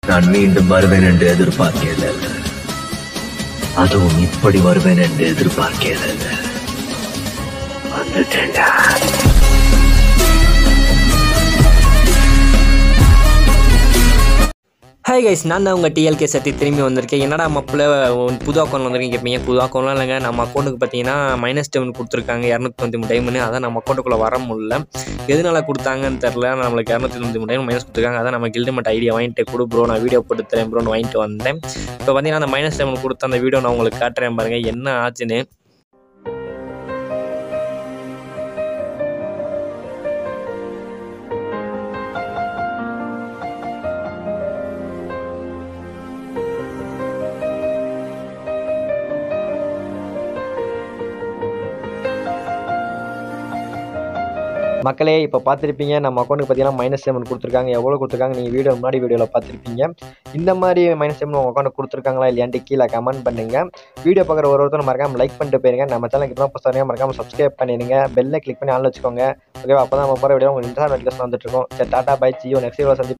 நான் மீண்டும் வருவேன் என்று எதிர்பார்க்கல அதுவும் இப்படி வருவேன் என்று எதிர்பார்க்கல வந்துட்டேன்டா ஹாய் கைஸ் நான் தான் உங்கள் டிஎல்கே சத்தி திரும்பி வந்திருக்கேன் என்னடா மப்பில் புது அக்கௌண்ட் வந்திருக்கீங்க கேட்பீங்க புது அக்கௌண்ட்லாம் இல்லைங்க நம்ம அக்கௌண்ட்டுக்கு பார்த்தீங்கன்னா மைனஸ் டைமண்ட் கொடுத்துருக்காங்க இரநூத்தி தொண்ணூற்றி மூணு டைம்னு அதான் நம்ம அக்கௌண்ட்டுக்குள்ளே வர முடியல எதனால கொடுத்தாங்கன்னு தெரில நம்மளுக்கு இரநூத்தி தொண்ணூற்றி மூணு டைம் மைனஸ் கொடுத்துருக்காங்க அதான் நம்ம கில்டுமெண்ட் ஐடியா வாங்கிட்டு கொடு ப்ரோ நான் வீடியோ போட்டு தரேன் ப்ரோன்னு வாங்கிட்டு வந்தேன் இப்போ பார்த்தீங்கன்னா அந்த மைனஸ் டைமண்ட் கொடுத்த அந்த வீடியோ நான் உங்களுக்கு காட்டுறேன் பாருங்கள் என்ன ஆச்சுன்னு மக்களே இப்போ பார்த்துருப்பீங்க நம்ம அக்கௌண்ட்டுக்கு பார்த்தீங்கன்னா மைனஸ் செவன் கொடுத்துருக்காங்க எவ்வளோ கொடுத்துருக்காங்க நீங்கள் வீடியோ முன்னாடி வீடியோவில் பார்த்துருப்பீங்க இந்த மாதிரி மைனஸ் செவன் உங்கள் அக்கௌண்ட் கொடுத்துருக்காங்களா இல்லையான்ட்டு கீழே கமெண்ட் பண்ணுங்கள் வீடியோ பார்க்குற ஒரு ஒருத்தரும் மறக்காம லைக் பண்ணிட்டு போயிருங்க நம்ம சேனலுக்கு இப்போ புதுசாக மறக்காம சப்ஸ்கிரைப் பண்ணிடுங்க பெல்லை கிளிக் பண்ணி ஆன் வச்சுக்கோங்க ஓகேவா அப்போ தான் நம்ம போகிற வீடியோ உங்களுக்கு இன்ஸ்டா நோட்டிஃபிகேஷன் வந்துட்டு இருக்கும் சரி tata bye Jio next video சந்தி